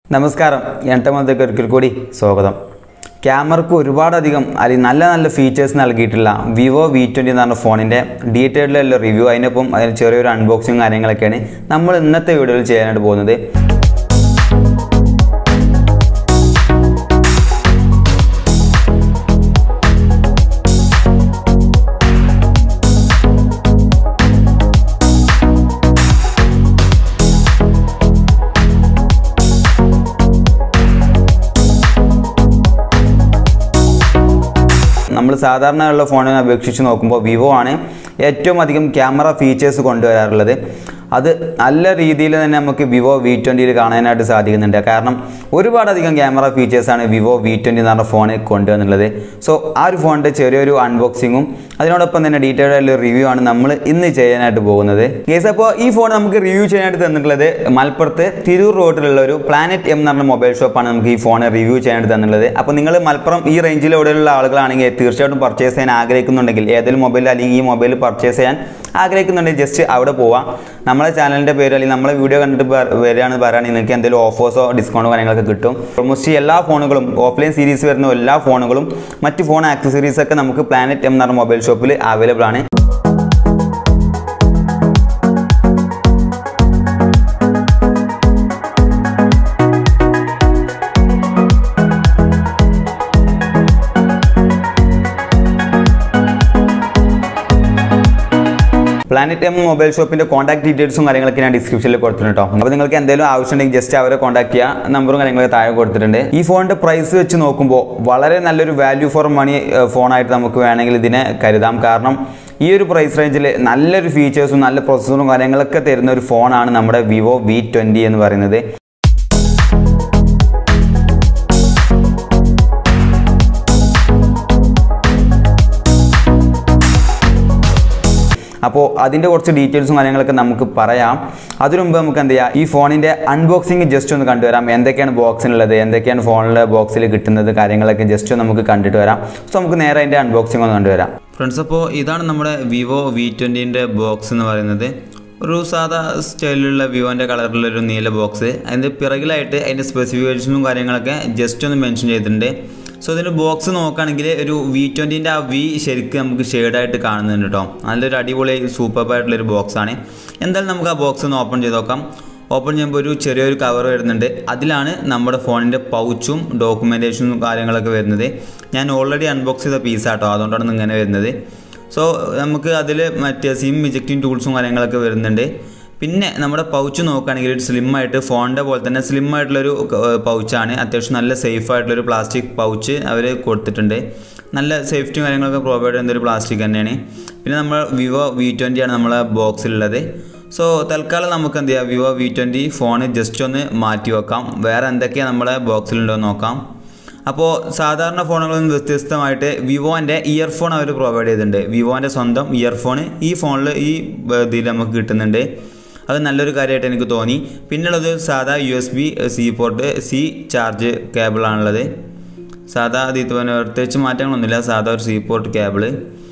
നമസ്കാരം എട്ടമത്തേക്ക് ഒരിക്കൽ കൂടി സ്വാഗതം ക്യാമറക്ക് ഒരുപാടധികം അല്ലെങ്കിൽ നല്ല നല്ല ഫീച്ചേഴ്സ് നൽകിയിട്ടുള്ള വിവോ വി ട്വൻറ്റി എന്ന് പറഞ്ഞ ഫോണിൻ്റെ ഡീറ്റെയിൽഡുള്ള റിവ്യൂ അതിനൊപ്പം അതിന് ചെറിയൊരു അൺബോക്സിങ് കാര്യങ്ങളൊക്കെയാണ് നമ്മൾ ഇന്നത്തെ വീഡിയോയിൽ ചെയ്യാനായിട്ട് പോകുന്നത് നമ്മൾ സാധാരണ ഉള്ള ഫോണിനെ അപേക്ഷിച്ച് നോക്കുമ്പോൾ വിവോ ആണ് ഏറ്റവും അധികം ക്യാമറ ഫീച്ചേഴ്സ് കൊണ്ടുവരാറുള്ളത് അത് നല്ല രീതിയിൽ തന്നെ നമുക്ക് വിവോ വി ട്വൻറ്റിയിൽ കാണാനായിട്ട് സാധിക്കുന്നുണ്ട് കാരണം ഒരുപാടധികം ക്യാമറ ഫീച്ചേഴ്സാണ് വിവോ വി ട്വൻറ്റി എന്ന് പറഞ്ഞ ഫോണിൽ കൊണ്ടുവന്നുള്ളത് സോ ആ ഒരു ഫോണിൻ്റെ ചെറിയൊരു അൺബോക്സിങ്ങും അതിനോടൊപ്പം തന്നെ ഡീറ്റെയിൽഡ് ആയിട്ടുള്ള റിവ്യൂ ആണ് നമ്മൾ ഇന്ന് ചെയ്യാനായിട്ട് പോകുന്നത് കേസ് അപ്പോൾ ഈ ഫോൺ നമുക്ക് റിവ്യൂ ചെയ്യാനായിട്ട് തന്നിട്ടുള്ളത് മലപ്പുറത്ത് തിരൂർ റോഡിലുള്ള ഒരു പ്ലാനറ്റ് എം എന്ന് പറഞ്ഞ മൊബൈൽ ഷോപ്പാണ് നമുക്ക് ഈ ഫോൺ റിവ്യൂ ചെയ്യാനായിട്ട് തന്നിട്ടുള്ളത് അപ്പോൾ നിങ്ങൾ മലപ്പുറം ഈ റേഞ്ചിൽ ഇവിടെയുള്ള ആളുകളാണെങ്കിൽ തീർച്ചയായിട്ടും പർച്ചേസ് ചെയ്യാൻ ആഗ്രഹിക്കുന്നുണ്ടെങ്കിൽ ഏതെങ്കിലും മൊബൈൽ അല്ലെങ്കിൽ ഈ മൊബൈൽ പർച്ചേസ് ചെയ്യാൻ ആഗ്രഹിക്കുന്നുണ്ടെങ്കിൽ ജസ്റ്റ് അവിടെ പോവാം നമ്മളെ ചാനലിൻ്റെ പേര് അല്ലെങ്കിൽ നമ്മളെ വീഡിയോ കണ്ടിട്ട് പ- വരികയാണെന്ന് പറയുകയാണെങ്കിൽ നിങ്ങൾക്ക് എന്തെങ്കിലും ഓഫേഴ്സോ ഡിസ്കൗണ്ടോ കാര്യങ്ങളൊക്കെ കിട്ടും ഓൾമോസ്റ്റ് എല്ലാ ഫോണുകളും ഓഫ്ലൈൻ സീരീസ് വരുന്ന എല്ലാ ഫോണുകളും മറ്റ് ഫോൺ ആക്സസറീസ് ഒക്കെ നമുക്ക് പ്ലാനറ്റ് എം എന്ന് പറഞ്ഞ മൊബൈൽ ഷോപ്പിൽ അവൈലബിൾ ആണ് പ്ലാനറ്റ് എം മൊബൈൽ ഷോപ്പിന്റെ കോൺടാക്ട് ഡീറ്റെയിൽസും കാര്യങ്ങളൊക്കെ ഞാൻ ഡിസ്ക്രിപ്ഷനിൽ കൊടുത്തിട്ടുണ്ട് കേട്ടോ അപ്പോൾ നിങ്ങൾക്ക് എന്തെങ്കിലും ആവശ്യമുണ്ടെങ്കിൽ ജസ്റ്റ് അവരെ കോൺടാക്ട് ചെയ്യുക നമ്പറും കാര്യങ്ങളൊക്കെ താഴെ കൊടുത്തിട്ടുണ്ട് ഈ ഫോണിന്റെ പ്രൈസ് വെച്ച് നോക്കുമ്പോൾ വളരെ നല്ലൊരു വാല്യൂ ഫോർ മണി ഫോണായിട്ട് നമുക്ക് വേണമെങ്കിൽ ഇതിനെ കരുതാം കാരണം ഈ ഒരു പ്രൈസ് റേഞ്ചിൽ നല്ലൊരു ഫീച്ചേഴ്സും നല്ല പ്രോസസ്സറും കാര്യങ്ങളൊക്കെ തരുന്ന ഒരു ഫോണാണ് നമ്മുടെ വിവോ വി ട്വൻറ്റി എന്ന് പറയുന്നത് അപ്പോൾ അതിൻ്റെ കുറച്ച് ഡീറ്റെയിൽസും കാര്യങ്ങളൊക്കെ നമുക്ക് പറയാം അതിനു മുമ്പ് നമുക്ക് എന്ത് ചെയ്യാം ഈ ഫോണിൻ്റെ അൺബോക്സിങ് ജസ്റ്റ് ഒന്ന് കണ്ടുവരാം എന്തൊക്കെയാണ് ബോക്സിനുള്ളത് എന്തൊക്കെയാണ് ഫോണിലെ ബോക്സിൽ കിട്ടുന്നത് കാര്യങ്ങളൊക്കെ ജസ്റ്റ് ഒന്ന് നമുക്ക് കണ്ടിട്ട് വരാം സോ നമുക്ക് നേരെ അതിൻ്റെ അൺബോക്സിംഗ് ഒന്ന് കണ്ടുവരാം ഫ്രണ്ട്സ് അപ്പോൾ ഇതാണ് നമ്മുടെ വിവോ വി ട്വൻറ്റീൻ്റെ ബോക്സ് എന്ന് പറയുന്നത് ഒരു സാധാ സ്റ്റൈലിലുള്ള വിവോൻ്റെ കളറിലുള്ള ഒരു നീല ബോക്സ് അതിൻ്റെ പിറകിലായിട്ട് അതിൻ്റെ സ്പെസിഫിക്കേഷനും കാര്യങ്ങളൊക്കെ ജസ്റ്റ് ഒന്ന് മെൻഷൻ ചെയ്തിട്ടുണ്ട് സോ ഇതിൻ്റെ ബോക്സ് നോക്കുകയാണെങ്കിൽ ഒരു വി ട്വൻറ്റിൻ്റെ ആ വി ശരിക്കും നമുക്ക് ഷെയ്ഡായിട്ട് കാണുന്നുണ്ട് കേട്ടോ നല്ലൊരു അടിപൊളി സൂപ്പർബായിട്ടുള്ളൊരു ബോക്സാണ് എന്തായാലും നമുക്ക് ആ ബോക്സ് ഒന്ന് ഓപ്പൺ ചെയ്ത് നോക്കാം ഓപ്പൺ ചെയ്യുമ്പോൾ ഒരു ചെറിയൊരു കവർ വരുന്നുണ്ട് അതിലാണ് നമ്മുടെ ഫോണിൻ്റെ പൗച്ചും ഡോക്യുമെൻറ്റേഷനും കാര്യങ്ങളൊക്കെ വരുന്നത് ഞാൻ ഓൾറെഡി അൺബോക്സ് ചെയ്ത പീസാട്ടോ അതുകൊണ്ടാണ് ഇങ്ങനെ വരുന്നത് സോ നമുക്ക് അതിൽ മറ്റേ സിം ഇജക്റ്റിംഗ് ടൂൾസും കാര്യങ്ങളൊക്കെ വരുന്നുണ്ട് പിന്നെ നമ്മുടെ പൗച്ച് നോക്കുകയാണെങ്കിൽ ഒരു സ്ലിം ആയിട്ട് ഫോണിൻ്റെ പോലെ തന്നെ സ്ലിം ആയിട്ടുള്ളൊരു പൗച്ചാണ് അത്യാവശ്യം നല്ല സേഫ് ആയിട്ടുള്ളൊരു പ്ലാസ്റ്റിക് പൗച്ച് അവർ കൊടുത്തിട്ടുണ്ട് നല്ല സേഫ്റ്റിയും കാര്യങ്ങളൊക്കെ പ്രൊവൈഡ് ചെയ്യുന്ന ഒരു പ്ലാസ്റ്റിക് തന്നെയാണ് പിന്നെ നമ്മൾ വിവോ വി ട്വൻ്റി ആണ് നമ്മളെ ബോക്സിലുള്ളത് സോ തൽക്കാലം നമുക്ക് എന്ത് ചെയ്യാം Vivo V twenty phone just ഒന്ന് മാറ്റി വെക്കാം വേറെ എന്തൊക്കെയാണ് നമ്മളെ ബോക്സിലുണ്ടോ എന്ന് നോക്കാം അപ്പോൾ സാധാരണ ഫോണുകളിൽ നിന്ന് വ്യത്യസ്തമായിട്ട് വിവോൻ്റെ ഇയർഫോൺ അവർ പ്രൊവൈഡ് ചെയ്തിട്ടുണ്ട് വിവോൻ്റെ സ്വന്തം ഇയർഫോൺ ഈ ഫോണിൽ ഈ ഇതിൽ നമുക്ക് കിട്ടുന്നുണ്ട് അത് നല്ലൊരു കാര്യമായിട്ട് എനിക്ക് തോന്നി പിന്നുള്ളത് സാധാ U S B C port C charge കേബിളാണുള്ളത് സാധാ ഇത് പ്രത്യേകിച്ച് മാറ്റങ്ങളൊന്നുമില്ല സാധാ ഒരു സി പോർട്ട് കേബിള്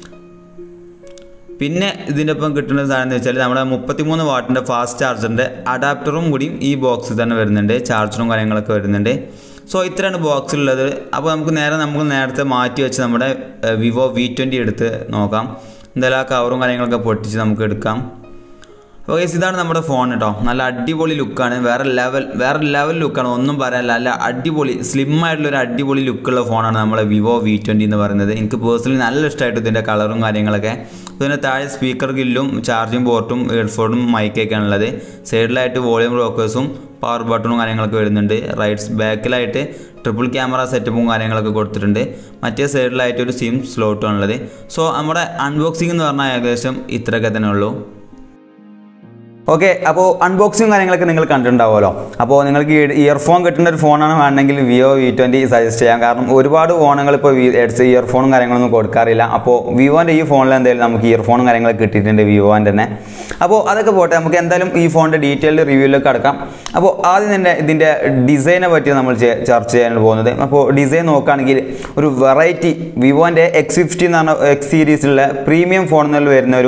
പിന്നെ ഇതിൻ്റെ ഒപ്പം കിട്ടുന്ന സാധനം എന്ന് വെച്ചാൽ നമ്മുടെ മുപ്പത്തിമൂന്ന് വാട്ടിൻ്റെ ഫാസ്റ്റ് ചാർജറിൻ്റെ അഡാപ്റ്ററും കൂടി ഈ ബോക്സിൽ തന്നെ വരുന്നുണ്ട് ചാർജറും കാര്യങ്ങളൊക്കെ വരുന്നുണ്ട് സോ ഇത്രയാണ് ബോക്സിലുള്ളത് അപ്പോൾ നമുക്ക് നേരെ നമുക്ക് നേരത്തെ മാറ്റി വെച്ച് നമ്മുടെ വിവോ വി ട്വൻറ്റി എടുത്ത് നോക്കാം എന്തായാലും ആ കവറും കാര്യങ്ങളൊക്കെ പൊട്ടിച്ച് നമുക്ക് എടുക്കാം അപ്പോൾ ഗൈസ് ഇതാണ് നമ്മുടെ ഫോൺ കേട്ടോ നല്ല അടിപൊളി ലുക്കാണ് വേറെ ലെവൽ വേറെ ലെവൽ ലുക്കാണ് ഒന്നും പറയാനില്ല നല്ല അടിപൊളി സ്ലിം ആയിട്ടുള്ള ഒരു അടിപൊളി ലുക്കുള്ള ഫോണാണ് നമ്മുടെ വിവോ വി ട്വൻറ്റി എന്ന് പറയുന്നത് എനിക്ക് പേഴ്സണലി നല്ല ഇഷ്ടമായിട്ട് ഇതിൻ്റെ കളറും കാര്യങ്ങളൊക്കെ ഇതിൻ്റെ താഴെ സ്പീക്കർ ഗില്ലും ചാർജിങ് പോർട്ടും ഹെഡ്ഫോണും മൈക്കൊക്കെയാണ് ഉള്ളത് സൈഡിലായിട്ട് വോളിയം റോക്കേഴ്സും പവർ ബട്ടണും കാര്യങ്ങളൊക്കെ വരുന്നുണ്ട് റൈറ്റ്സ് ബാക്കിലായിട്ട് ട്രിപ്പിൾ ക്യാമറ സെറ്റപ്പും കാര്യങ്ങളൊക്കെ കൊടുത്തിട്ടുണ്ട് മറ്റേ സൈഡിലായിട്ട് ഒരു സിം സ്ലോട്ടും ഉള്ളത് സോ നമ്മുടെ അൺബോക്സിംഗ് എന്ന് പറഞ്ഞാൽ ഏകദേശം ഇത്രയൊക്കെ തന്നെ ഉള്ളൂ ഓക്കെ അപ്പോൾ അൺബോക്സിങ് കാര്യങ്ങളൊക്കെ നിങ്ങൾ കണ്ടിട്ടുണ്ടാവുമല്ലോ അപ്പോൾ നിങ്ങൾക്ക് ഇയർഫോൺ കിട്ടുന്ന ഒരു ഫോണാണ് വേണമെങ്കിൽ വിവോ വി ട്വൻറ്റി സജസ്റ്റ് ചെയ്യാം കാരണം ഒരുപാട് ഫോണുകൾ ഇപ്പോൾ എഡ്സ് ഇയർഫോണും കാര്യങ്ങളൊന്നും കൊടുക്കാറില്ല അപ്പോൾ വിവോൻ്റെ ഈ ഫോണിൽ എന്തായാലും നമുക്ക് ഇയർഫോണും കാര്യങ്ങളൊക്കെ കിട്ടിയിട്ടുണ്ട് വിവോൻ്റെ തന്നെ അപ്പോൾ അതൊക്കെ പോട്ടെ നമുക്ക് എന്തായാലും ഈ ഫോണിൻ്റെ ഡീറ്റെയിൽഡ് റിവ്യൂവിലേക്ക് കടക്കാം അപ്പോൾ ആദ്യം തന്നെ ഇതിൻ്റെ ഡിസൈനെ പറ്റി നമ്മൾ ചെ- ചർച്ച ചെയ്യാൻ പോകുന്നത് അപ്പോൾ ഡിസൈൻ നോക്കുകയാണെങ്കിൽ ഒരു വെറൈറ്റി വിവോൻ്റെ എക്സ് ഫിഫ്റ്റി എന്ന് പറഞ്ഞ എക്സ് സീരീസിലുള്ള പ്രീമിയം ഫോണിൽ വരുന്ന ഒരു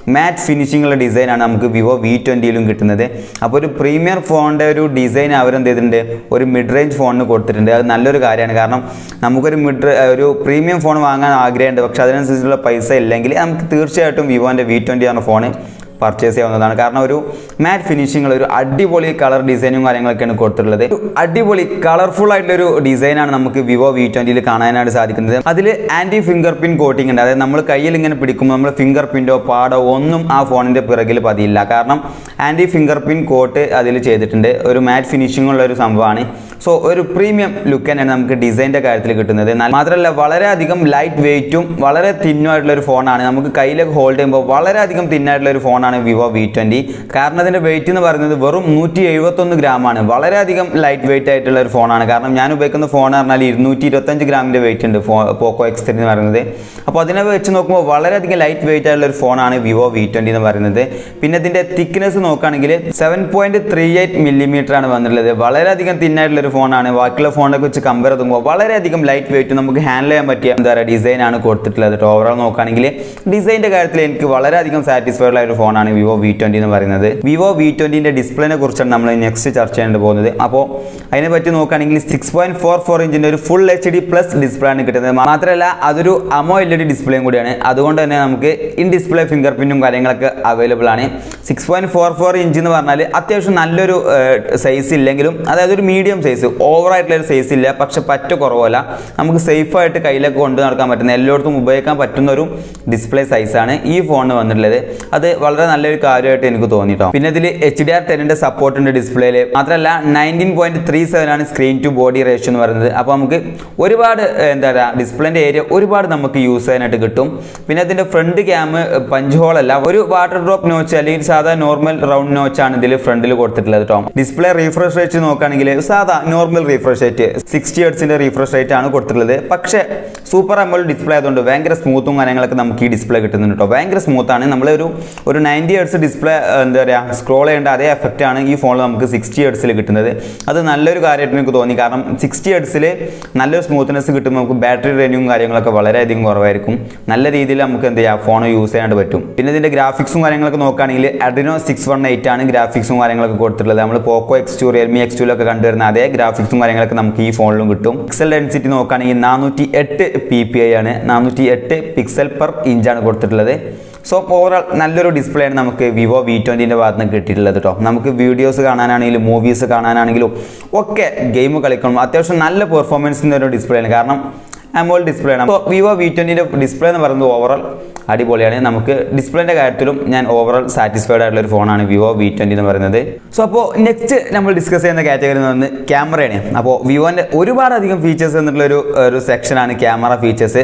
മാറ്റ് ഫിനിഷിങ്ങുള്ള ഡിസൈനാണ് നമുക്ക് വിവോ വി ട്വൻറ്റിയിലും കിട്ടുന്നത് അപ്പോൾ ഒരു പ്രീമിയർ ഫോണിൻ്റെ ഒരു ഡിസൈൻ അവരെന്ത് ചെയ്തിട്ടുണ്ട് ഒരു മിഡ് റേഞ്ച് ഫോണിന് കൊടുത്തിട്ടുണ്ട് അത് നല്ലൊരു കാര്യമാണ് കാരണം നമുക്കൊരു മിഡ് ഒരു പ്രീമിയം ഫോൺ വാങ്ങാൻ ആഗ്രഹമുണ്ട് പക്ഷേ അതിനനുസരിച്ചുള്ള പൈസ ഇല്ലെങ്കിൽ നമുക്ക് തീർച്ചയായിട്ടും വിവോൻ്റെ വി ട്വൻറ്റി എന്ന ഫോൺ പർച്ചേസ് ചെയ്യാവുന്നതാണ് കാരണം ഒരു മാറ്റ് ഫിനിഷിങ്ങൾ ഒരു അടിപൊളി കളർ ഡിസൈനും കാര്യങ്ങളൊക്കെയാണ് കൊടുത്തിട്ടുള്ളത് ഒരു അടിപൊളി കളർഫുൾ ആയിട്ടുള്ളൊരു ഡിസൈനാണ് നമുക്ക് വിവോ വി ട്വൻറ്റിയിൽ കാണാനായിട്ട് സാധിക്കുന്നത് അതിൽ ആൻറ്റി ഫിംഗർ പിൻ കോട്ടിംഗ് ഉണ്ട് അതായത് നമ്മൾ കയ്യിൽ ഇങ്ങനെ പിടിക്കുമ്പോൾ നമ്മൾ ഫിംഗർ പിൻറ്റോ പാടോ ഒന്നും ആ ഫോണിൻ്റെ പിറകിൽ പതിയില്ല കാരണം ആൻറ്റി ഫിംഗർ പിൻ കോട്ട് അതിൽ ചെയ്തിട്ടുണ്ട് ഒരു മാറ്റ് ഫിനിഷിംഗ് ഉള്ള ഒരു സംഭവമാണ് സോ ഒരു പ്രീമിയം ലുക്ക് തന്നെയാണ് നമുക്ക് ഡിസൈൻ്റെ കാര്യത്തിൽ കിട്ടുന്നത് എന്നാൽ മാത്രമല്ല വളരെയധികം ലൈറ്റ് വെയിറ്റും വളരെ തിന്നുമായിട്ടുള്ള ഒരു ഫോണാണ് നമുക്ക് കയ്യിലൊക്കെ ഹോൾഡ് ചെയ്യുമ്പോൾ വളരെയധികം തിന്നായിട്ടുള്ള ഒരു ഫോണാണ് വിവോ വി ട്വൻറ്റി കാരണം അതിൻ്റെ വെയിറ്റ് എന്ന് പറയുന്നത് വെറും നൂറ്റി എഴുപത്തൊന്ന് ഗ്രാമാണ് വളരെയധികം ലൈറ്റ് വെയിറ്റ് ആയിട്ടുള്ള ഒരു ഫോണാണ് കാരണം ഞാൻ ഉപയോഗിക്കുന്ന ഫോൺ എന്ന് പറഞ്ഞാൽ ഇരുന്നൂറ്റി ഇരുപത്തഞ്ച് ഗ്രാമിൻ്റെ വെയിറ്റ് ഉണ്ട് ഫോ പോക്കോ എക്സ് ത്രീ എന്ന് പറയുന്നത് അപ്പോൾ അതിനെ വെച്ച് നോക്കുമ്പോൾ വളരെയധികം ലൈറ്റ് വെയിറ്റ് ആയിട്ടുള്ള ഒരു ഫോണാണ് വിവോ വി ട്വൻറ്റി എന്ന് പറയുന്നത് പിന്നെ ഇതിൻ്റെ തിക്നെസ് നോക്കുകയാണെങ്കിൽ seven point three eight millimetre ആണ് വന്നിട്ടുള്ളത് വളരെയധികം തിന്നായിട്ടുള്ള ഒരു ഫോണാണ് ബാക്കിയുള്ള ഫോണിനൊക്കെ വെച്ച് കമ്പയർ ചെയ്യുമ്പോൾ വളരെയധികം ലൈറ്റ് വെയിറ്റ് നമുക്ക് ഹാൻഡിൽ ചെയ്യാൻ പറ്റിയ എന്താ പറയുക ഡിസൈനാണ് കൊടുത്തിട്ടുള്ളത് ഓവറോൾ നോക്കുകയാണെങ്കിൽ ഡിസൈൻ്റെ കാര്യത്തിൽ എനിക്ക് വളരെയധികം സാറ്റിസ്ഫൈഡ് ആയ ഒരു ഫോണാണ് വിവോ വി ട്വൻറ്റി എന്ന് പറയുന്നത് വിവോ വി ട്വൻറ്റിൻ്റെ ഡിസ്പ്ലേനെ കുറിച്ചാണ് നമ്മൾ നെക്സ്റ്റ് ചർച്ച ചെയ്യാൻ പോകുന്നത് അപ്പോൾ അതിനെ പറ്റി നോക്കുകയാണെങ്കിൽ സിക്സ് പോയിന്റ് ഫോർ ഫോർ ഇഞ്ചിൻ്റെ ഒരു full H D plus display ആണ് കിട്ടുന്നത് മാത്രമല്ല അതൊരു അമോ എൽ ഇ ഡി ഡിസ്പ്ലേയും കൂടിയാണ് അതുകൊണ്ട് തന്നെ നമുക്ക് ഇൻ ഡിസ്പ്ലേ ഫിംഗർ പ്രിൻറ്റും കാര്യങ്ങളൊക്കെ അവൈലബിൾ ആണ് six point four four inch എന്ന് പറഞ്ഞാൽ അത്യാവശ്യം നല്ലൊരു സൈസ് ഇല്ലെങ്കിലും അതായത് ഒരു മീഡിയം സൈസ് ഓവറായിട്ടുള്ള ഒരു സൈസ് ഇല്ല പക്ഷെ പറ്റ കുറവല്ല നമുക്ക് സേഫായിട്ട് കയ്യിലൊക്കെ കൊണ്ടു നടക്കാൻ പറ്റുന്ന എല്ലായിടത്തും ഉപയോഗിക്കാൻ പറ്റുന്ന ഒരു ഡിസ്പ്ലേ സൈസാണ് ഈ ഫോണിന് വന്നിട്ടുള്ളത് അത് വളരെ നല്ലൊരു കാര്യമായിട്ട് എനിക്ക് തോന്നിട്ടോ പിന്നെ ഇതിൽ എച്ച് ഡി ആർ ടെന്നിൻ്റെ സപ്പോർട്ട് ഉണ്ട് ഡിസ്പ്ലേയിൽ മാത്രമല്ല നയൻറ്റീൻ പോയിന്റ് ത്രീ സെവൻ ആണ് സ്ക്രീൻ ടു ബോഡി റേഷ്യോ എന്ന് പറയുന്നത് അപ്പോൾ നമുക്ക് ഒരുപാട് ഏഹ്, എന്താ പറയുക ഡിസ്പ്ലേൻ്റെ ഏരിയ ഒരുപാട് നമുക്ക് യൂസ് ചെയ്യാനായിട്ട് കിട്ടും പിന്നെ ഇതിൻ്റെ ഫ്രണ്ട് ക്യാം പഞ്ച് ഹോൾ അല്ല ഒരു വാട്ടർ ഡ്രോപ്പ് നോച്ച് അല്ലെങ്കിൽ സാധാ നോർമൽ റൗണ്ട് നോച്ചാണ് ഇതിൽ ഫ്രണ്ടിൽ കൊടുത്തിട്ടുള്ളത് കേട്ടോ ഡിസ്പ്ലേ റീഫ്രഷ് റേറ്റ് നോക്കുകയാണെങ്കിൽ സാധാ നോർമൽ റീഫ്രഷ് റേറ്റ് സിക്സ്റ്റി ഹെർട്സിൻ്റെ റീഫ്രഷ് റേറ്റ് ആണ് കൊടുത്തിട്ടുള്ളത് പക്ഷേ സൂപ്പർ അമോൾ ഡിസ്പ്ലേ ആയതുകൊണ്ട് ഭയങ്കര സ്മൂത്തും കാര്യങ്ങളൊക്കെ നമുക്ക് ഈ ഡിസ്പ്ലേ കിട്ടുന്നുണ്ട് കേട്ടോ ഭയങ്കര സ്മൂത്താണ് നമ്മൾ ഒരു ഒരു നയൻറ്റി ഹെർട്സ് ഡിസ്പ്ലേ എന്താ പറയുക സ്ക്രോൾ ചെയ്യേണ്ട അതേ എഫക്റ്റ് ആണ് ഈ ഫോണിൽ നമുക്ക് സിക്സ്റ്റി ഹെർട്സിൽ കിട്ടുന്നത് അത് നല്ലൊരു കാര്യമായിട്ട് എനിക്ക് തോന്നി കാരണം സിക്സ്റ്റി ഹെർട്സിൽ നല്ലൊരു സ്മൂത്ത്നെസ് കിട്ടുമ്പോൾ നമുക്ക് ബാറ്ററി റേഞ്ചും കാര്യങ്ങളൊക്കെ വളരെയധികം കുറവായിരിക്കും നല്ല രീതിയിൽ നമുക്ക് എന്ത് ചെയ്യാം ഫോൺ യൂസ് ചെയ്യാനായിട്ട് പറ്റും പിന്നെ ഇതിൻ്റെ ഗ്രാഫിക്സും കാര്യങ്ങളൊക്കെ നോക്കുകയാണെങ്കിൽ അഡിനോ സിക്സ് വൺ എയ്റ്റ് ആണ് ഗ്രാഫിക്സും കാര്യങ്ങളൊക്കെ കൊടുത്തിട്ടുള്ളത് നമ്മൾ Poco X two Realme X ടുവിലൊക്കെ കണ്ടുവരുന്ന അതേ ഗ്രാഫിക്സും കാര്യങ്ങളൊക്കെ നമുക്ക് ഈ ഫോണിലും കിട്ടും പിക്സൽ ഡെൻസിറ്റി നോക്കുകയാണെങ്കിൽ നാനൂറ്റി എട്ട് പി പി ഐ ആണ് നാനൂറ്റി എട്ട് പിക്സൽ പെർ ഇഞ്ചാണ് കൊടുത്തിട്ടുള്ളത് സോ ഓവറോൾ നല്ലൊരു ഡിസ്പ്ലേ ആണ് നമുക്ക് വിവോ വി ട്വൻറ്റിൻ്റെ ഭാഗത്ത് നിന്ന് കിട്ടിയിട്ടുള്ളത് കേട്ടോ നമുക്ക് വീഡിയോസ് കാണാനാണെങ്കിലും മൂവീസ് കാണാനാണെങ്കിലും ഒക്കെ ഗെയിം കളിക്കണം അത്യാവശ്യം നല്ല പെർഫോമൻസിൻ്റെ ഒരു ഡിസ്പ്ലേ ആണ് കാരണം അമോൾ ഡിസ്പ്ലേ ആണ് അപ്പോൾ വിവോ വി ട്വൻറ്റിൻ്റെ ഡിസ്പ്ലേ എന്ന് പറയുന്നത് ഓവറോൾ അടിപൊളിയാണ് നമുക്ക് ഡിസ്പ്ലേൻ്റെ കാര്യത്തിലും ഞാൻ ഓവറോൾ സാറ്റിസ്ഫൈഡ് ആയിട്ടുള്ള ഒരു ഫോണാണ് വിവോ വി ട്വൻറ്റി എന്ന് പറയുന്നത് സോ അപ്പോൾ നെക്സ്റ്റ് നമ്മൾ ഡിസ്കസ് ചെയ്യുന്ന കാറ്റഗറി എന്ന് പറയുന്നത് ക്യാമറയാണ് അപ്പോൾ വിവോൻ്റെ ഒരുപാടധികം ഫീച്ചേഴ്സ് എന്നുള്ള ഒരു ഒരു സെക്ഷനാണ് ക്യാമറ ഫീച്ചേഴ്സ്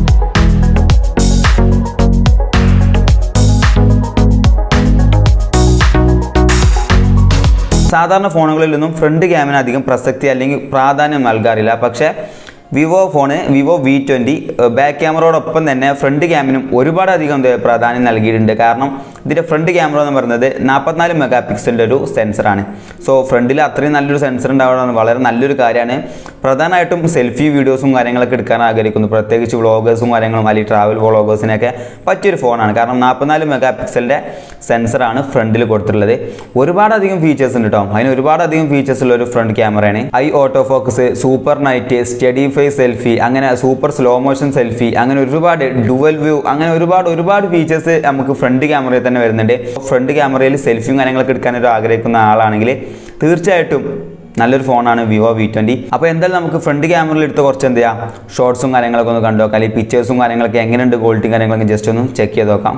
സാധാരണ ഫോണുകളിൽ നിന്നും ഫ്രണ്ട് ക്യാമിന് അധികം പ്രസക്തി അല്ലെങ്കിൽ പ്രാധാന്യം നൽകാറില്ല പക്ഷേ Vivo phone Vivo V twenty back ക്യാമറയോടൊപ്പം തന്നെ ഫ്രണ്ട് ക്യാമിനും ഒരുപാടധികം എന്ത് പ്രാധാന്യം നൽകിയിട്ടുണ്ട് കാരണം ഇതിൻ്റെ ഫ്രണ്ട് ക്യാമറ എന്ന് പറയുന്നത് നാൽപ്പത്തിനാല് മെഗാ പിക്സലിൻ്റെ ഒരു സെൻസറാണ് സോ ഫ്രണ്ടിൽ അത്രയും നല്ലൊരു സെൻസർ ഉണ്ടാവുന്നത് വളരെ നല്ലൊരു കാര്യമാണ് പ്രധാനമായിട്ടും സെൽഫി വീഡിയോസും കാര്യങ്ങളൊക്കെ എടുക്കാൻ ആഗ്രഹിക്കുന്നു പ്രത്യേകിച്ച് വ്ളോഗേഴ്സും കാര്യങ്ങളും അല്ലെങ്കിൽ ട്രാവൽ വ്ളോഗേഴ്സിനൊക്കെ പറ്റിയൊരു ഫോണാണ് കാരണം നാൽപ്പത്തിനാല് മെഗാ പിക്സലിൻ്റെ സെൻസറാണ് ഫ്രണ്ടിൽ കൊടുത്തിട്ടുള്ളത് ഒരുപാടധികം ഫീച്ചേഴ്സ് ഉണ്ട് കേട്ടോ അതിന് ഒരുപാടധികം ഫീച്ചേഴ്സ് ഉള്ള ഒരു ഫ്രണ്ട് ക്യാമറയാണ് eye auto focus super night steady face selfie അങ്ങനെ സൂപ്പർ സ്ലോ മോഷൻ സെൽഫി അങ്ങനെ ഒരുപാട് ഡുവൽ വ്യൂ അങ്ങനെ ഒരുപാട് ഒരുപാട് ഫീച്ചേഴ്സ് നമുക്ക് ഫ്രണ്ട് ക്യാമറയിൽ തന്നെ വരുന്നുണ്ട് ഫ്രണ്ട് ക്യാമറയിൽ സെൽഫിയും കാര്യങ്ങളൊക്കെ എടുക്കാൻ ഒരു ആഗ്രഹിക്കുന്ന ആളാണെങ്കിൽ തീർച്ചയായിട്ടും നല്ലൊരു ഫോണാണ് വിവോ വി ട്വൻറ്റി അപ്പോൾ എന്തായാലും നമുക്ക് ഫ്രണ്ട് ക്യാമറയിൽ എടുത്ത് കുറച്ച് എന്ത് ചെയ്യാം ഷോർട്സും കാര്യങ്ങളൊക്കെ ഒന്ന് കണ്ടു നോക്കാം അല്ലെങ്കിൽ പിക്ചേഴ്സും കാര്യങ്ങളൊക്കെ എങ്ങനെയുണ്ട് ക്വാളിറ്റിയും കാര്യങ്ങളൊക്കെ ജസ്റ്റ് ഒന്ന് ചെക്ക് ചെയ്ത് നോക്കാം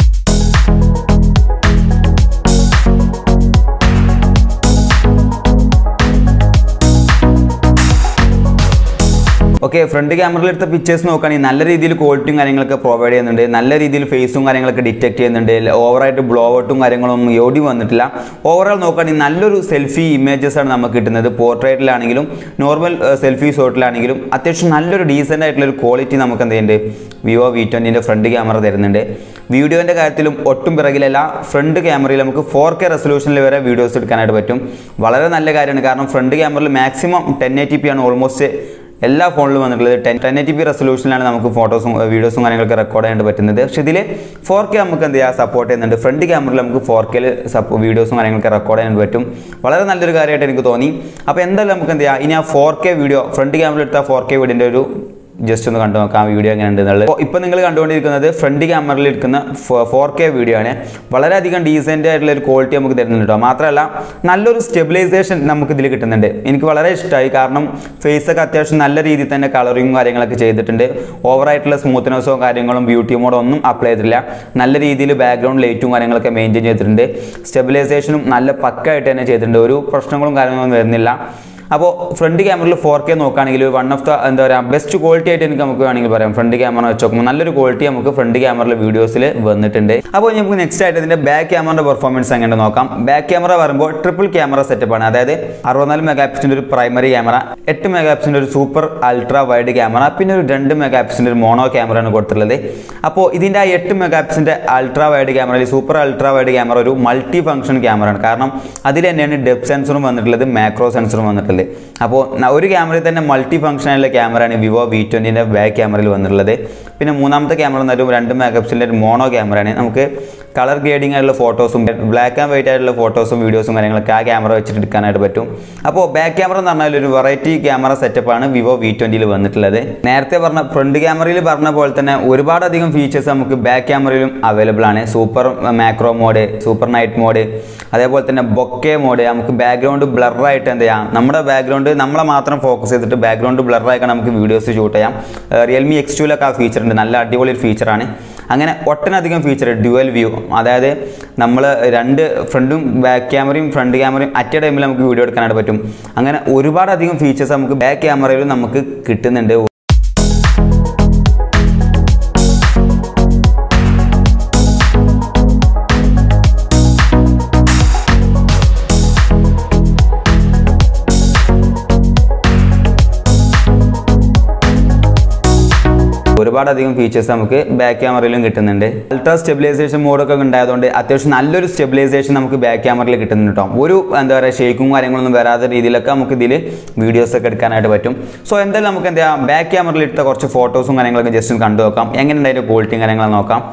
ഓക്കെ ഫ്രണ്ട് ക്യാമറയിൽ എടുത്ത പിക്ചേഴ്സ് നോക്കുകയാണെങ്കിൽ നല്ല രീതിയിൽ ക്വാളിറ്റിയും കാര്യങ്ങളൊക്കെ പ്രൊവൈഡ് ചെയ്യുന്നുണ്ട് നല്ല രീതിയിൽ ഫേസും കാര്യങ്ങളൊക്കെ ഡിറ്റക്ട് ചെയ്യുന്നുണ്ട് ഓവറായിട്ട് ബ്ലോ ഔട്ടും കാര്യങ്ങളൊന്നും യോടി വന്നിട്ടില്ല ഓവറോൾ നോക്കുകയാണെങ്കിൽ നല്ലൊരു സെൽഫി ഇമേജസ് ആണ് നമുക്ക് കിട്ടുന്നത് പോർട്രേറ്റിലാണെങ്കിലും നോർമൽ സെൽഫി ഷോട്ടിലാണെങ്കിലും അത്യാവശ്യം നല്ലൊരു ഡീസൻ്റ് ആയിട്ടുള്ള ഒരു ക്വാളിറ്റി നമുക്ക് എന്ത് ചെയ്യുന്നുണ്ട് വിവോ വി ട്വൻറ്റിൻ്റെ ഫ്രണ്ട് ക്യാമറ തരുന്നുണ്ട് വീഡിയോൻ്റെ കാര്യത്തിലും ഒട്ടും പിറകിലല്ല ഫ്രണ്ട് ക്യാമറയിൽ നമുക്ക് ഫോർ കെ റെസൊല്യൂഷനിൽ വരെ വീഡിയോസ് എടുക്കാനായിട്ട് പറ്റും വളരെ നല്ല കാര്യമാണ് കാരണം ഫ്രണ്ട് ക്യാമറയിൽ മാക്സിമം ടെൻ എയ്റ്റി പി ആണ് ഓൾമോസ്റ്റ് എല്ലാ ഫോണിലും വന്നിട്ടുള്ളത് ടെൻ ടെൻ എയ്റ്റി പി റെസൊല്യൂഷനിലാണ് നമുക്ക് ഫോട്ടോസും വീഡിയോസും കാര്യങ്ങളൊക്കെ റെക്കോർഡ് ചെയ്യാൻ പറ്റുന്നത് പക്ഷേ ഇതിൽ ഫോർ കെ നമുക്ക് എന്ത് ചെയ്യാം സപ്പോർട്ട് ചെയ്യുന്നുണ്ട് ഫ്രണ്ട് ക്യാമറയിൽ നമുക്ക് ഫോർ കെയിൽ സപ്പോ വീഡിയോസും കാര്യങ്ങളൊക്കെ റെക്കോർഡ് ചെയ്യാൻ പറ്റും വളരെ നല്ലൊരു കാര്യമായിട്ട് എനിക്ക് തോന്നി അപ്പോൾ എന്തായാലും നമുക്ക് എന്ത് ചെയ്യാം ഇനി ആ ഫോർ കെ വീഡിയോ ഫ്രണ്ട് ക്യാമറയിൽ എടുത്ത ഫോർ കെ വീഡിയോൻ്റെ ഒരു ജസ്റ്റ് ഒന്ന് കണ്ടു നോക്കാം വീഡിയോ എങ്ങനെ ഉണ്ടെന്നുള്ളത് അപ്പോൾ ഇപ്പോൾ നിങ്ങൾ കണ്ടുകൊണ്ടിരിക്കുന്നത് ഫ്രണ്ട് ക്യാമറയിൽ എടുക്കുന്ന ഫോർ കെ വീഡിയോ ആണ് വളരെയധികം ഡീസൻ്റ് ആയിട്ടുള്ള ഒരു ക്വാളിറ്റി നമുക്ക് തരുന്നുണ്ട് കേട്ടോ മാത്രമല്ല നല്ലൊരു സ്റ്റെബിലൈസേഷൻ നമുക്ക് ഇതിൽ കിട്ടുന്നുണ്ട് എനിക്ക് വളരെ ഇഷ്ടമായി കാരണം ഫേസ് ഒക്കെ അത്യാവശ്യം നല്ല രീതിയിൽ തന്നെ കളറിങ്ങും കാര്യങ്ങളൊക്കെ ചെയ്തിട്ടുണ്ട് ഓവറായിട്ടുള്ള സ്മൂത്ത്നെസ്സോ കാര്യങ്ങളും ബ്യൂട്ടി മോഡോ ഒന്നും അപ്ലൈ ചെയ്തിട്ടില്ല നല്ല രീതിയിൽ ബാക്ക്ഗ്രൗണ്ട് ലൈറ്റും കാര്യങ്ങളൊക്കെ മെയിൻറ്റെയിൻ ചെയ്തിട്ടുണ്ട് സ്റ്റെബിലൈസേഷനും നല്ല പക്കായിട്ട് തന്നെ ചെയ്തിട്ടുണ്ട് ഒരു പ്രശ്നങ്ങളും കാര്യങ്ങളൊന്നും വരുന്നില്ല അപ്പോൾ ഫ്രണ്ട് ക്യാമറയിൽ ഫോർ കെ നോക്കുകയാണെങ്കിൽ വൺ ഓഫ് ദ എന്താ പറയുക ബെസ്റ്റ് ക്വാളിറ്റി ആയിട്ട് എനിക്ക് നമുക്ക് വേണമെങ്കിൽ പറയാം ഫ്രണ്ട് ക്യാമറ വെച്ച് നോക്കുമ്പോൾ നല്ലൊരു ക്വാളിറ്റി നമുക്ക് ഫ്രണ്ട് ക്യാമറയിൽ വീഡിയോസിൽ വന്നിട്ടുണ്ട് അപ്പോൾ നമുക്ക് നെക്സ്റ്റ് ആയിട്ട് ഇതിൻ്റെ ബാക്ക് ക്യാമറയുടെ പെർഫോമൻസ് എങ്ങനെ നോക്കാം ബാക്ക് ക്യാമറ പറയുമ്പോൾ ട്രിപ്പിൾ ക്യാമറ സെറ്റപ്പ് ആണ് അതായത് അറുപത്തിനാല് മെഗാ പിക്സിൻ്റെ ഒരു പ്രൈമറി ക്യാമറ എട്ട് മെഗാ പിക്സിൻ്റെ ഒരു സൂപ്പർ അൾട്രാ വൈഡ് ക്യാമറ പിന്നെ ഒരു രണ്ട് മെഗാ പിക്സിൻ്റെ ഒരു മോണോ ക്യാമറയാണ് കൊടുത്തിട്ടുള്ളത് അപ്പോൾ ഇതിൻ്റെ ആ എട്ട് മെഗാ പിക്സിൻ്റെ അൾട്രാ വൈഡ് ക്യാമറയിൽ സൂപ്പർ അൾട്രാ വൈഡ് ക്യാമറ ഒരു മൾട്ടി ഫംഗ്ഷൻ ക്യാമറയാണ് കാരണം അതിൽ തന്നെയാണ് ഡെപ് സെൻസറും വന്നിട്ടുള്ളത് മാക്രോ സെൻസറും വന്നിട്ടുള്ളത് അപ്പോൾ ന- ഒരു ക്യാമറയിൽ തന്നെ മൾട്ടി ഫംഗ്ഷനുള്ള ക്യാമറയാണ് വിവോ വി ട്വൻറ്റിൻ്റെ ബാക്ക് ക്യാമറയിൽ വന്നിട്ടുള്ളത് പിന്നെ മൂന്നാമത്തെ ക്യാമറ എന്ന് പറയുമ്പോൾ രണ്ട് മെഗാ പിക്സലിൻ്റെ ഒരു മോണോ ക്യാമറയാണ് നമുക്ക് കളർ ഗ്രേഡിംഗ് ആയിട്ടുള്ള ഫോട്ടോസും ബ്ലാക്ക് ആൻഡ് വൈറ്റ് ആയിട്ടുള്ള ഫോട്ടോസും വീഡിയോസും കാര്യങ്ങളൊക്കെ ആ ക്യാമറ വെച്ചിട്ട് എടുക്കാനായിട്ട് പറ്റും അപ്പോൾ ബാക്ക് ക്യാമറ എന്ന് പറഞ്ഞാൽ ഒരു വെറൈറ്റി ക്യാമറ സെറ്റപ്പാണ് വിവോ വി ട്വൻറ്റിയിൽ വന്നിട്ടുള്ളത് നേരത്തെ പറഞ്ഞ ഫ്രണ്ട് ക്യാമറയിൽ പറഞ്ഞ പോലെ തന്നെ ഒരുപാടധികം ഫീച്ചേഴ്സ് നമുക്ക് ബാക്ക് ക്യാമറയിലും അവൈലബിൾ ആണ് super macro mode super night mode അതേപോലെ തന്നെ ബൊക്കെ മോഡ് നമുക്ക് ബാക്ക്ഗ്രൗണ്ട് ബ്ലറായിട്ട് എന്ത് ചെയ്യാം നമ്മുടെ ബാക്ക്ഗ്രൗണ്ട് നമ്മളെ മാത്രം ഫോക്കസ് ചെയ്തിട്ട് ബാക്ക്ഗ്രൗണ്ട് ബ്ലറായിക്കാൻ നമുക്ക് വീഡിയോസ് ഷൂട്ട് ചെയ്യാം റിയൽമി എക്സ് ടുവിലൊക്കെ ആ ഫീച്ചർ ഉണ്ട് നല്ല അടിപൊളി ഒരു ഫീച്ചറാണ് അങ്ങനെ ഒട്ടനധികം ഫീച്ചർ ഡ്യുവൽ വ്യൂ അതായത് നമ്മൾ രണ്ട് ഫ്രണ്ടും ബാക്ക് ക്യാമറയും ഫ്രണ്ട് ക്യാമറയും അറ്റ് എ ടൈമിൽ നമുക്ക് വീഡിയോ എടുക്കാനായിട്ട് പറ്റും അങ്ങനെ ഒരുപാടധികം ഫീച്ചേഴ്സ് നമുക്ക് ബാക്ക് ക്യാമറയിലും നമുക്ക് കിട്ടുന്നുണ്ട് ഒരുപാടധികം ഫീച്ചേഴ്സ് നമുക്ക് ബാക്ക് ക്യാമറയിലും കിട്ടുന്നുണ്ട് അൾട്രാ സ്റ്റെബിലൈസേഷൻ മോഡൊക്കെ ഉണ്ടായതുകൊണ്ട് അത്യാവശ്യം നല്ലൊരു സ്റ്റെബിലൈസേഷൻ നമുക്ക് ബാക്ക് ക്യാമറയിൽ കിട്ടുന്നുണ്ട് കേട്ടോ ഒരു എന്താ പറയുക ഷേക്കും കാര്യങ്ങളൊന്നും വരാത്ത രീതിയിലൊക്കെ നമുക്ക് ഇതിൽ വീഡിയോസ് ഒക്കെ എടുക്കാനായിട്ട് പറ്റും സോ എന്തായാലും നമുക്ക് എന്താ ബാക്ക് ക്യാമറയിൽ എടുത്ത കുറച്ച് ഫോട്ടോസും കാര്യങ്ങളൊക്കെ ജസ്റ്റ് ഒന്ന് കണ്ടു നോക്കാം എങ്ങനെയുണ്ട് അതിൻ്റെ ക്വാളിറ്റിയും കാര്യങ്ങളും നോക്കാം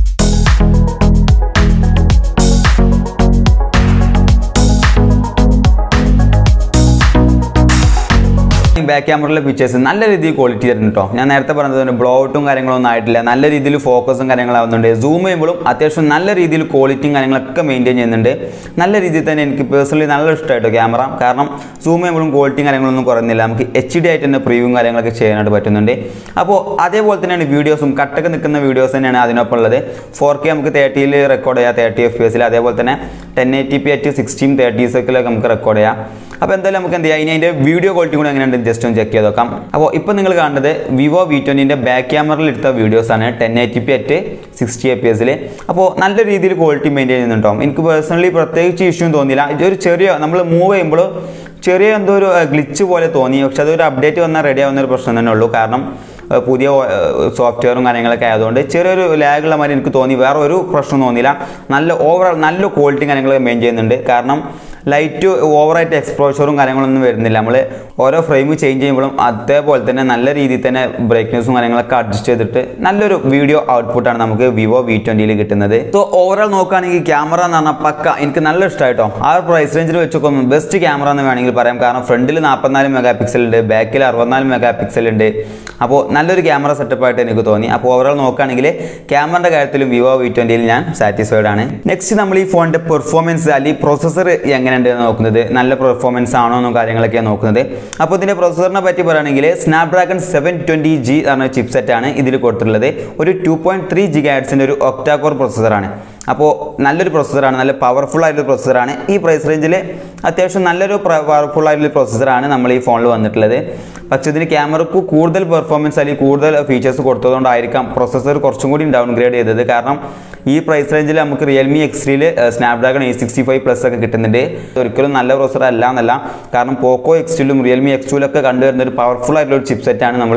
ബാക്ക് ക്യാമറയിലെ പിക്ചേഴ്സ് നല്ല രീതിയിൽ ക്വാളിറ്റി തരുന്നു കേട്ടോ ഞാൻ നേരത്തെ പറഞ്ഞത് ബ്ലോ ഔട്ടും കാര്യങ്ങളൊന്നും ആയിട്ടില്ല നല്ല രീതിയിൽ ഫോക്കസും കാര്യങ്ങളാവുന്നുണ്ട് സൂം ചെയ്യുമ്പോഴും അത്യാവശ്യം നല്ല രീതിയിൽ ക്വാളിറ്റിയും കാര്യങ്ങളൊക്കെ മെയിൻറ്റെയിൻ ചെയ്യുന്നുണ്ട് നല്ല രീതിയിൽ തന്നെ എനിക്ക് പേഴ്സണലി നല്ല ഇഷ്ടമായിട്ടോ ക്യാമറ കാരണം സൂം ചെയ്യുമ്പോഴും ക്വാളിറ്റിയും കാര്യങ്ങളൊന്നും കുറയുന്നില്ല നമുക്ക് എച്ച് ഡി ആയിട്ട് തന്നെ പ്രിവ്യൂവും കാര്യങ്ങളൊക്കെ ചെയ്യാനായിട്ട് പറ്റുന്നുണ്ട് അപ്പോൾ അതേപോലെ തന്നെയാണ് വീഡിയോസും കട്ടൊക്കെ നിൽക്കുന്ന വീഡിയോസ് തന്നെയാണ് അതിനൊപ്പം ഉള്ളത് ഫോർ കെ നമുക്ക് തേർട്ടിയിൽ റെക്കോർഡ് ചെയ്യാം തേർട്ടി എഫ് പി എസിൽ അതേപോലെ തന്നെ ten eighty P at sixteen തേർട്ടീസൊക്കെ നമുക്ക് റെക്കോർഡ് ചെയ്യാം അപ്പോൾ എന്തായാലും നമുക്ക് എന്ത് ചെയ്യാം ഇനി അതിൻ്റെ വീഡിയോ ക്വാളിറ്റി കൂടെ എങ്ങനെയുണ്ട് ജസ്റ്റ് ഒന്ന് ചെക്ക് ചെയ്ത് നോക്കാം അപ്പോൾ ഇപ്പോൾ നിങ്ങൾ കാണുന്നത് വിവോ വി ട്വൻറ്റിൻ്റെ ബാക്ക് ക്യാമറയിൽ എടുത്ത വീഡിയോസാണ് ten eighty P at sixty A P എസിൽ അപ്പോൾ നല്ല രീതിയിൽ ക്വാളിറ്റി മെയിൻറ്റെയിൻ ചെയ്യുന്നുണ്ടോ എനിക്ക് പേഴ്സണലി പ്രത്യേകിച്ച് ഇഷ്യൂ തോന്നിയില്ല ഇതൊരു ചെറിയ നമ്മൾ മൂവ് ചെയ്യുമ്പോൾ ചെറിയ എന്തോ ഒരു ഗ്ലിച്ച് പോലെ തോന്നി പക്ഷെ അതൊരു അപ്ഡേറ്റ് വന്നാൽ റെഡി ആവുന്ന ഒരു പ്രശ്നം തന്നെ ഉള്ളൂ കാരണം ഏഹ് പുതിയ സോഫ്റ്റ്വെയറും കാര്യങ്ങളൊക്കെ ആയതുകൊണ്ട് ചെറിയൊരു ലാഗുള്ള മാതിരി എനിക്ക് തോന്നി വേറെ ഒരു പ്രശ്നം തോന്നിയില്ല നല്ല ഓവറോൾ നല്ല ക്വാളിറ്റി കാര്യങ്ങളൊക്കെ മെയിൻ ചെയ്യുന്നുണ്ട് കാരണം ലൈറ്റ് ഓവറായിട്ട് എക്സ്പ്ലോഷറും കാര്യങ്ങളൊന്നും വരുന്നില്ല നമ്മൾ ഓരോ ഫ്രെയിം ചേഞ്ച് ചെയ്യുമ്പോഴും അതേപോലെ തന്നെ നല്ല രീതിയിൽ തന്നെ ബ്രൈറ്റ്നസും കാര്യങ്ങളൊക്കെ അഡ്ജസ്റ്റ് ചെയ്തിട്ട് നല്ലൊരു വീഡിയോ ഔട്ട്പുട്ടാണ് നമുക്ക് വിവോ വി ട്വൻറ്റിയിൽ കിട്ടുന്നത് സോ ഓവറോൾ നോക്കുകയാണെങ്കിൽ ക്യാമറ എന്ന് പറഞ്ഞാൽ പക്ക എനിക്ക് നല്ല ഇഷ്ടമായിട്ടോ ആ ഒരു പ്രൈസ് റേഞ്ചിൽ വെച്ച് നോക്കുമ്പോൾ ബെസ്റ്റ് ക്യാമറ എന്ന് വേണമെങ്കിൽ പറയാം കാരണം ഫ്രണ്ടിൽ നാൽപ്പത്തിനാല് മെഗാ പിക്സൽ ഉണ്ട് ബാക്കിൽ അറുപത്തിനാല് മെഗാ പിക്സൽ ഉണ്ട് അപ്പോൾ നല്ലൊരു ക്യാമറ സെറ്റപ്പായിട്ട് എനിക്ക് തോന്നി അപ്പോൾ ഓവറോൾ നോക്കുകയാണെങ്കിൽ ക്യാമറയുടെ കാര്യത്തിലും വിവോ വി ട്വൻറ്റിയിൽ ഞാൻ സാറ്റിസ്ഫൈഡ് ആണ് നെക്സ്റ്റ് നമ്മൾ ഈ ഫോണിൻ്റെ പെർഫോമൻസ് അല്ലെങ്കിൽ പ്രോസസ്സർ എങ്ങനെയുണ്ട് എന്ന് നോക്കുന്നത് നല്ല പെർഫോമൻസ് ആണോ എന്നും കാര്യങ്ങളൊക്കെയാണ് നോക്കുന്നത് അപ്പോൾ ഇതിൻ്റെ പ്രോസസ്സറിനെ പറ്റി പറയുകയാണെങ്കിൽ സ്നാപ്ഡ്രാഗൺ സെവൻ ട്വൻറ്റി ജി എന്ന ചിപ്സെറ്റ് ആണ് ഇതിൽ കൊടുത്തിട്ടുള്ളത് ഒരു ടു പോയിൻറ്റ് ത്രീ ജി ഗാഡ്സിൻ്റെ ഒരു ഒക്ടാകോർ പ്രോസസ്സറാണ് അപ്പോൾ നല്ലൊരു പ്രോസസ്സറാണ് നല്ല പവർഫുൾ ആയിട്ടുള്ള പ്രോസസ്സറാണ് ഈ പ്രൈസ് റേഞ്ചിൽ അത്യാവശ്യം നല്ലൊരു പവർഫുൾ ആയിട്ടുള്ള പ്രോസസ്സറാണ് നമ്മൾ ഈ ഫോണിൽ വന്നിട്ടുള്ളത് പക്ഷേ ഇതിന് ക്യാമറക്ക് കൂടുതൽ പെർഫോമൻസ് അല്ലെങ്കിൽ കൂടുതൽ ഫീച്ചേഴ്സ് കൊടുത്തതുകൊണ്ടായിരിക്കാം പ്രോസസ്സർ കുറച്ചും കൂടി ഡൗൺഗ്രേഡ് ചെയ്തത് കാരണം ഈ പ്രൈസ് റേഞ്ചിൽ നമുക്ക് റിയൽമി എക്സ്ട്രീൽ Snapdragon eight sixty five plus ഒക്കെ കിട്ടുന്നുണ്ട് ഒരിക്കലും നല്ല പ്രോസസ്സർ അല്ല എന്നല്ല കാരണം പോക്കോ എക്സ്റ്റിലും റിയൽമി എക്സ്റ്റിലൊക്കെ കണ്ടുവരുന്ന ഒരു പവർഫുൾ ആയിട്ടുള്ള ഒരു ചിപ്സെറ്റാണ് നമ്മളെ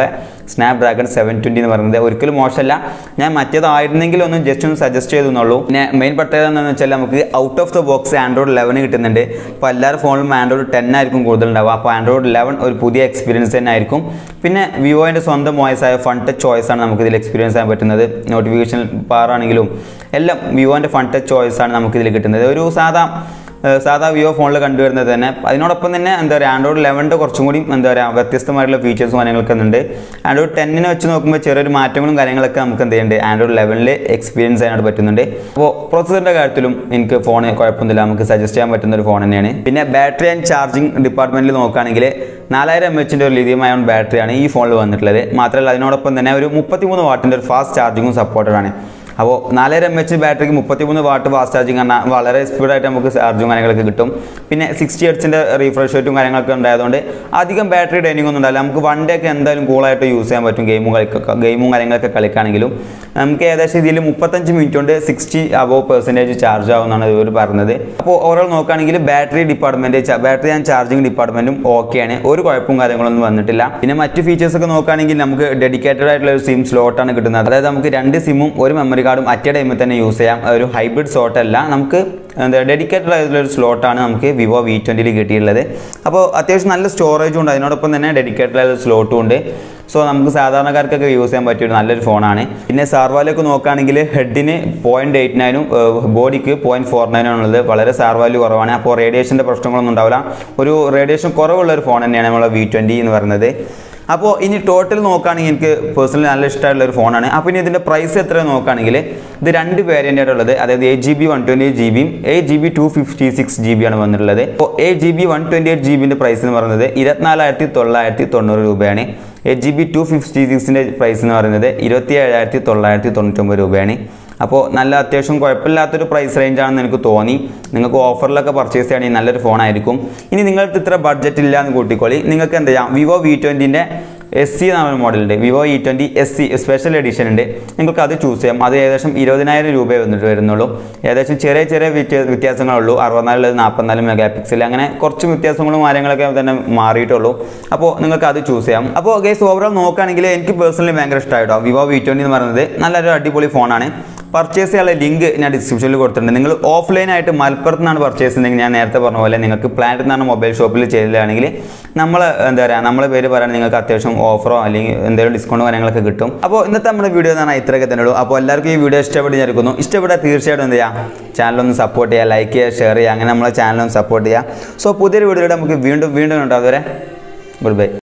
സ്നാപ് ഡ്രാഗൺ സെവൻ ട്വൻറ്റി എന്ന് പറയുന്നത് ഒരിക്കലും മോശമല്ല ഞാൻ മറ്റേതായിരുന്നെങ്കിൽ ഒന്ന് ജസ്റ്റ് ഒന്ന് സജസ്റ്റ് ചെയ്തെന്നുള്ളൂ പിന്നെ മെയിൻ പ്രത്യേകത എന്താണെന്ന് വെച്ചാൽ നമുക്ക് out of the box Android eleven കിട്ടുന്നുണ്ട് ഇപ്പോൾ എല്ലാവരും ഫോണിലും ആൻഡ്രോയിഡ് ടെൻ ആയിരിക്കും കൂടുതൽ ഉണ്ടാവുക അപ്പോൾ ആൻഡ്രോയിഡ് ലെവൻ ഒരു പുതിയ എക്സ്പീരിയൻസ് തന്നെ ആയിരിക്കും പിന്നെ വിവോൻ്റെ സ്വന്തം വോയിസ് ആയ ഫൺ ടച്ച് ചോയ്സ് ആണ് നമുക്ക് ഇതിൽ എക്സ്പീരിയൻസ് ചെയ്യാൻ പറ്റുന്നത് നോട്ടിഫിക്കേഷൻ ബാർ ആണെങ്കിലും എല്ലാം വിവോൻ്റെ ഫൺ ടച്ച് ചോയ്സ് ആണ് നമുക്ക് ഇതിൽ കിട്ടുന്നത് ഒരു സാധാ ഏഹ് സാധാ വിവോ ഫോണിൽ കണ്ടുവരുന്നത് തന്നെ അതിനോടൊപ്പം തന്നെ എന്താ പറയുക ആൻഡ്രോയിഡ് ലെവൻ്റെ കുറച്ചും കൂടി എന്താ പറയുക വ്യത്യസ്തമായിട്ടുള്ള ഫീച്ചേഴ്സും കാര്യങ്ങളൊക്കെ ഉണ്ട് ആൻഡ്രോയിഡ് ടെന്നിനെ വെച്ച് നോക്കുമ്പോൾ ചെറിയൊരു മാറ്റങ്ങളും കാര്യങ്ങളൊക്കെ നമുക്ക് എന്ത് ചെയ്യുന്നുണ്ട് ആൻഡ്രോയിഡ് ലെവനിൽ എക്സ്പീരിയൻസ് ചെയ്യാനായിട്ട് പറ്റുന്നുണ്ട് അപ്പോൾ പ്രോസസറിൻ്റെ കാര്യത്തിലും എനിക്ക് ഫോൺ കുഴപ്പമൊന്നുമില്ല നമുക്ക് സജസ്റ്റ് ചെയ്യാൻ പറ്റുന്ന ഒരു ഫോൺ തന്നെയാണ് പിന്നെ ബാറ്ററി ആൻഡ് ചാർജിങ് ഡിപ്പാർട്ട്മെൻറ്റിൽ നോക്കുകയാണെങ്കിൽ നാലായിരം എം എച്ചിൻ്റെ ഒരു ലിഥിയം അയോൺ ബാറ്ററിയാണ് ഈ ഫോണിൽ വന്നിട്ടുള്ളത് മാത്രമല്ല അതിനോടൊപ്പം തന്നെ ഒരു മുപ്പത്തിമൂന്ന് വാട്ടിൻ്റെ ഒരു ഫാസ്റ്റ് ചാർജിങ്ങും സപ്പോർട്ടഡ് ആണ് അപ്പോൾ നാലര എം എച്ച് ബാറ്ററിക്ക് മുപ്പത്തിമൂന്ന് വാട്ട് ഫാസ്റ്റ് ചാർജിങ് പറഞ്ഞാൽ വളരെ സ്പീഡായിട്ട് നമുക്ക് ചാർജും കാര്യങ്ങളൊക്കെ കിട്ടും പിന്നെ സിക്സ്റ്റി എഡ്സിൻ്റെ റീഫ്രഷ് റേറ്റും കാര്യങ്ങളൊക്കെ ഉണ്ടായതുകൊണ്ട് അധികം ബാറ്ററി ഡൈനിങ് ഒന്നും ഉണ്ടാവില്ല നമുക്ക് വൺ ഡേ ഒക്കെ എന്തായാലും കൂളായിട്ട് യൂസ് ചെയ്യാൻ പറ്റും ഗെയിമും കളിക്കൊക്കെ ഗെയിമും കാര്യങ്ങളൊക്കെ കളിക്കുകയാണെങ്കിലും നമുക്ക് ഏകദേശം ഇതിൽ മുപ്പത്തഞ്ച് മിനിറ്റ് കൊണ്ട് സിക്സ്റ്റി അബോവ് പെർസെൻറ്റേജ് ചാർജ് ആവുമെന്നാണ് ഇവർ പറഞ്ഞത് അപ്പോൾ ഓവറോൾ നോക്കുകയാണെങ്കിൽ battery department battery and charging ഡിപ്പാർട്ട്മെൻറ്റും ഓക്കെയാണ് ഒരു കുഴപ്പവും കാര്യങ്ങളൊന്നും വന്നിട്ടില്ല പിന്നെ മറ്റ് ഫീച്ചേഴ്സ് ഒക്കെ നോക്കുകയാണെങ്കിൽ നമുക്ക് ഡെഡിക്കേറ്റഡ് ആയിട്ടുള്ള ഒരു സിം സ്ലോട്ടാണ് കിട്ടുന്നത് അതായത് നമുക്ക് രണ്ട് സിമ്മും ഒരു മെമ്മറി കാർഡും അറ്റ് ടൈമിൽ തന്നെ യൂസ് ചെയ്യാം ഒരു ഹൈബ്രിഡ് സ്ലോട്ട് അല്ല നമുക്ക് എന്താ ഡെഡിക്കേറ്റഡ് ആയിട്ടുള്ള ഒരു സ്ലോട്ടാണ് നമുക്ക് വിവോ വി ട്വൻറ്റിയിൽ കിട്ടിയിട്ടുള്ളത് അപ്പോൾ അത്യാവശ്യം നല്ല സ്റ്റോറേജും ഉണ്ട് അതിനോടൊപ്പം തന്നെ ഡെഡിക്കേറ്റഡ് ആയിട്ടുള്ള സ്ലോട്ടും ഉണ്ട് സോ നമുക്ക് സാധാരണക്കാർക്കൊക്കെ യൂസ് ചെയ്യാൻ പറ്റിയ ഒരു നല്ലൊരു ഫോണാണ് പിന്നെ സാർവാലൊക്കെ നോക്കുകയാണെങ്കിൽ ഹെഡിന് പോയിൻറ്റ് എയ്റ്റ് നയനും ബോഡിക്ക് പോയിൻറ്റ് ഫോർ നയനും ഉള്ളത് വളരെ സാർ വാല്യൂ കുറവാണ് അപ്പോൾ റേഡിയേഷൻ്റെ പ്രശ്നങ്ങളൊന്നും ഉണ്ടാവില്ല ഒരു റേഡിയേഷൻ കുറവുള്ള ഒരു ഫോൺ തന്നെയാണ് നമ്മളെ വി ട്വൻറ്റി എന്ന് പറയുന്നത് അപ്പോൾ ഇനി ടോട്ടൽ നോക്കുകയാണെങ്കിൽ എനിക്ക് പേഴ്സണലി നല്ല ഇഷ്ടമായിട്ടുള്ള ഒരു ഫോണാണ് അപ്പോൾ ഇനി ഇതിൻ്റെ പ്രൈസ് എത്ര നോക്കുകയാണെങ്കിൽ ഇത് രണ്ട് വേരിയൻ്റ് ആയിട്ടുള്ളത് അതായത് eight G B one twenty eight G ബിയും eight G B to fifty six G B ആണ് വന്നിട്ടുള്ളത് അപ്പോൾ eight G B one twenty eight G ബിൻ്റെ price എന്ന് പറയുന്നത് ഇരുപത്തിനാലായിരത്തി തൊള്ളായിരത്തി തൊണ്ണൂറ് രൂപയാണ് eight G B to fifty സിക്സിൻ്റെ price എന്ന് പറയുന്നത് ഇരുപത്തി ഏഴായിരത്തി തൊള്ളായിരത്തി തൊണ്ണൂറ്റൊമ്പത് രൂപയാണ് അപ്പോൾ നല്ല അത്യാവശ്യം കുഴപ്പമില്ലാത്തൊരു പ്രൈസ് റേഞ്ച് ആണെന്ന് എനിക്ക് തോന്നി നിങ്ങൾക്ക് ഓഫറിലൊക്കെ പർച്ചേസ് ചെയ്യുകയാണെങ്കിൽ നല്ലൊരു ഫോണായിരിക്കും ഇനി നിങ്ങൾക്ക് ഇത്ര ബഡ്ജറ്റ് ഇല്ല എന്ന് കൂട്ടിക്കോളി നിങ്ങൾക്ക് എന്ത് ചെയ്യാം വിവോ വി ട്വൻറ്റിൻ്റെ എസ് സി എന്ന മോഡലുണ്ട് Vivo E twenty S C special edition ഉണ്ട് നിങ്ങൾക്ക് അത് ചൂസ് ചെയ്യാം അത് ഏകദേശം ഇരുപതിനായിരം രൂപയെ വന്നിട്ട് വരുന്നുള്ളൂ ഏകദേശം ചെറിയ ചെറിയ വ്യത്യ- വ്യത്യാസങ്ങളുള്ളൂ അറുപത്തിനാല് നാൽപ്പത്തിനാല് മെഗാ പിക്സൽ അങ്ങനെ കുറച്ച് വ്യത്യാസങ്ങളും കാര്യങ്ങളൊക്കെ തന്നെ മാറിയിട്ടുള്ളൂ അപ്പോൾ നിങ്ങൾക്ക് അത് ചൂസ് ചെയ്യാം അപ്പോൾ ഗൈസ് ഓവറോൾ നോക്കുകയാണെങ്കിൽ എനിക്ക് പേഴ്സണലി ഭയങ്കര ഇഷ്ടമായിട്ടോ വിവോ വി ട്വൻറ്റി എന്ന് പറയുന്നത് നല്ലൊരു അടിപൊളി ഫോണാണ് പർച്ചേസ് ചെയ്യാനുള്ള ലിങ്ക് ഞാൻ ഡിസ്ക്രിപ്ഷനിൽ കൊടുത്തിട്ടുണ്ട് നിങ്ങൾ ഓഫ്ലൈനായിട്ട് മലപ്പുറത്ത് നിന്നാണ് പർച്ചേസ് ചെയ്യുന്നതെങ്കിൽ ഞാൻ നേരത്തെ പറഞ്ഞ പോലെ നിങ്ങൾക്ക് പ്ലാനറ്റ് നിന്നാണ് മൊബൈൽ ഷോപ്പിൽ ചെയ്തതാണെങ്കിൽ നമ്മൾ എന്താ പറയുക നമ്മളെ പേര് പറയുകയാണെങ്കിൽ നിങ്ങൾക്ക് അത്യാവശ്യം ഓഫറോ അല്ലെങ്കിൽ എന്തെങ്കിലും ഡിസ്കൗണ്ടോ കാര്യങ്ങളൊക്കെ കിട്ടും അപ്പോൾ ഇന്നത്തെ നമ്മുടെ വീഡിയോ എന്ന് പറഞ്ഞാൽ ഇത്രയൊക്കെ തന്നെ ഉള്ളൂ അപ്പോൾ എല്ലാവർക്കും ഈ വീഡിയോ ഇഷ്ടപ്പെട്ട് ഞാനിരിക്കുന്നു ഇഷ്ടപ്പെട്ടാൽ തീർച്ചയായിട്ടും എന്ത് ചെയ്യുക ചാനലൊന്ന് സപ്പോർട്ട് ചെയ്യുക ലൈക്ക് ചെയ്യുക ഷെയർ ചെയ്യുക അങ്ങനെ നമ്മളെ ചാനലൊന്ന് സപ്പോർട്ട് ചെയ്യുക സോ പുതിയൊരു വീഡിയോയിലൂടെ നമുക്ക് വീണ്ടും വീണ്ടും ഉണ്ടാവും അതുവരെ ഗുഡ് ബൈ